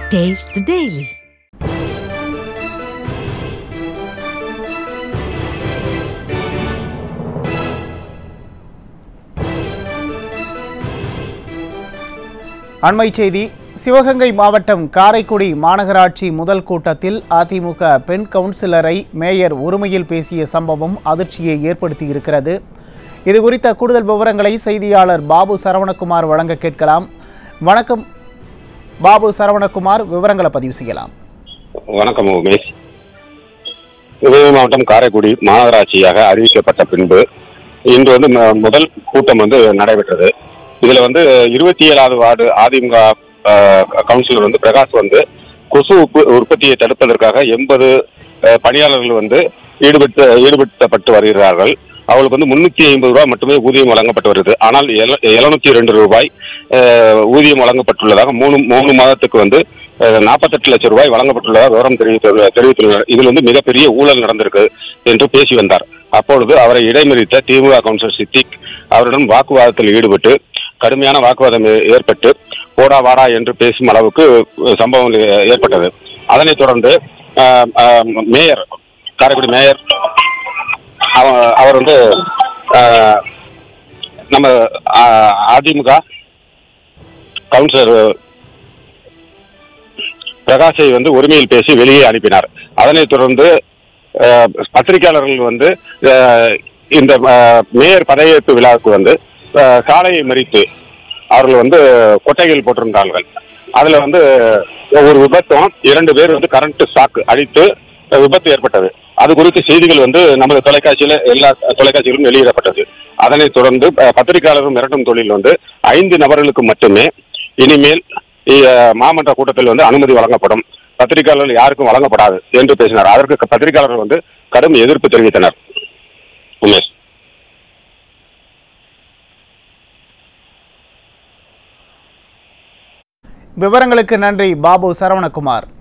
Taste the Daily. அண்மை செய்தி சிவகங்கை மாவட்டம் காரைக்குடி மாநகராட்சி முதல் கூட்டத்தில் அதிமுக பெண் கவுன்சிலரை மேயர் ஒருமையில் பேசிய சம்பவம் அதிர்ச்சியை ஏற்படுத்தியிருக்கிறது இது குறித்த கூடுதல் விவரங்களை செய்தியாளர் பாபு சரவணகுமார் வழங்க கேட்கலாம் வணக்கம் பாபு சரவணகுமார் விவரங்களை பதிவு செய்யலாம் வணக்கம் உமேஷ் சிவகங்கை மாவட்டம் காரைக்குடி மாநகராட்சியாக அறிவிக்கப்பட்ட பின்பு இன்று வந்து ம- முதல் கூட்டம் வந்து நடைபெற்றது இதுல வந்து இருபத்தி ஏழாவது வார்டு அதிமுக அஹ், கவுன்சிலர் வந்து பிரகாஷ் வந்து கொசு உப்பு உற்பத்தியை தடுப்பதற்காக எண்பது பணியாளர்கள் வந்து ஈடுபட்டு ஈடுபடுத்தப்பட்டு வருகிறார்கள் அவங்களுக்கு வந்து முன்னூத்தி ஐம்பது ரூபாய் மட்டுமே ஊதியம் வழங்கப்பட்டு வருது ஆனால் எழுநூத்தி ரெண்டு ரூபாய் அஹ், ஊதியம் வழங்கப்பட்டுள்ளதாக மூணு மூணு மாதத்துக்கு வந்து நாற்பத்தெட்டு லட்சம் ரூபாய் வழங்கப்பட்டுள்ளதாக விவரம் தெரிவித்து தெரிவித்துள்ளனர் இதில் வந்து மிகப்பெரிய ஊழல் நடந்திருக்கு என்று பேசி வந்தார் அப்பொழுது அவரை இடைமறித்த திமுக கவுன்சிலர் சித்திக் அவரிடம் வாக்குவாதத்தில் ஈடுபட்டு கடுமையான வாக்குவாதம் ஏ- ஏற்பட்டு போடா வாடா என்று பேசும் அளவுக்கு அஹ், சம்பவம் ஏ- ஏற்பட்டது அதனைத் தொடர்ந்து அஹ், அஹ், மேயர் காரைக்குடி மேயர் அவ- அவர் வந்து அஹ், நம்ம அஹ், அதிமுக கவுன்சிலர் பிரகாஷை வந்து உரிமையில் பேசி வெளியே அனுப்பினார் அதனைத் தொடர்ந்து அஹ், பத்திரிகையாளர்கள் வந்து அஹ், இந்த அஹ், மேயர் பதவியேற்பு விழாவுக்கு வந்து அஹ், சாலையை மறித்து அவர்கள் வந்து கொட்டைகள் போட்டிருந்தார்கள் அதுல வந்து ஒரு விபத்தும் இரண்டு பேர் வந்து கரண்ட் ஷாக் அடித்து அஹ், விபத்து ஏற்பட்டது அது குறித்து செய்திகள் வந்து நமது தொலைக்காட்சியில எல்லா தொலைக்காட்சிகளும் வெளியிடப்பட்டது அதனைத் தொடர்ந்து அஹ், பத்திரிகையாளரும் மிரட்டும் தொழில் வந்து ஐந்து நபர்களுக்கு மட்டுமே இனிமேல் இ- மாமன்ற கூட்டத்தில் வந்து அனுமதி வழங்கப்படும் பத்திரிகையாளர்கள் யாருக்கும் வழங்கப்படாது என்று பேசினார் அதற்கு பத்திரிகையாளர்கள் வந்து கடும் எதிர்ப்பு தெரிவித்தனர் உமேஷ் விவரங்களுக்கு நன்றி பாபு சரவணகுமார்